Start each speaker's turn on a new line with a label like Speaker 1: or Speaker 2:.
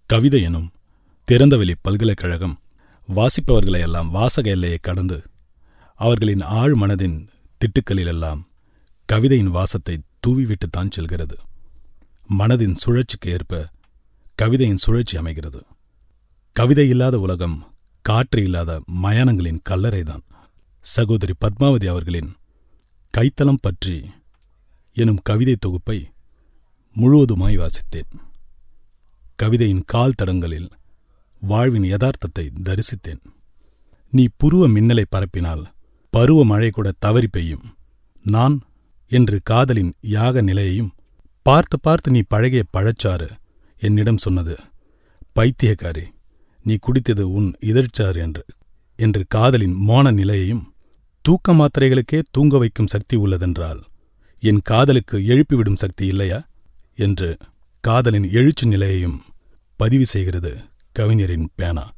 Speaker 1: கவிதை எனும் திறந்தவெளி பல்கலைக்கழகம் வாசிப்பவர்களையெல்லாம் வாசக எல்லையை கடந்து அவர்களின் ஆழ் மனதின் திட்டுக்களிலெல்லாம் கவிதையின் வாசத்தை தூவிவிட்டுத்தான் செல்கிறது மனதின் சுழற்சிக்கு ஏற்ப கவிதையின் சுழற்சி அமைகிறது கவிதை இல்லாத உலகம் காற்று இல்லாத மயானங்களின் கல்லறைதான் சகோதரி பத்மாவதி அவர்களின் கைத்தலம் பற்றி எனும் கவிதை தொகுப்பை முழுவதுமாய் வாசித்தேன் கவிதையின் கால் தடங்களில் வாழ்வின் யதார்த்தத்தை தரிசித்தேன் நீ புருவ மின்னலை பரப்பினால் பருவ மழை கூட தவறி பெய்யும் நான் என்று காதலின் யாக நிலையையும் பார்த்து பார்த்து நீ பழகிய பழச்சாறு என்னிடம் சொன்னது பைத்தியக்காரி நீ குடித்தது உன் இதழ்ச்சாறு என்று என்று காதலின் மோன நிலையையும் தூக்க மாத்திரைகளுக்கே தூங்க வைக்கும் சக்தி உள்ளதென்றால் என் காதலுக்கு எழுப்பிவிடும் சக்தி இல்லையா என்று காதலின் எழுச்சி நிலையையும் பதிவு செய்கிறது கவிஞரின் பேனா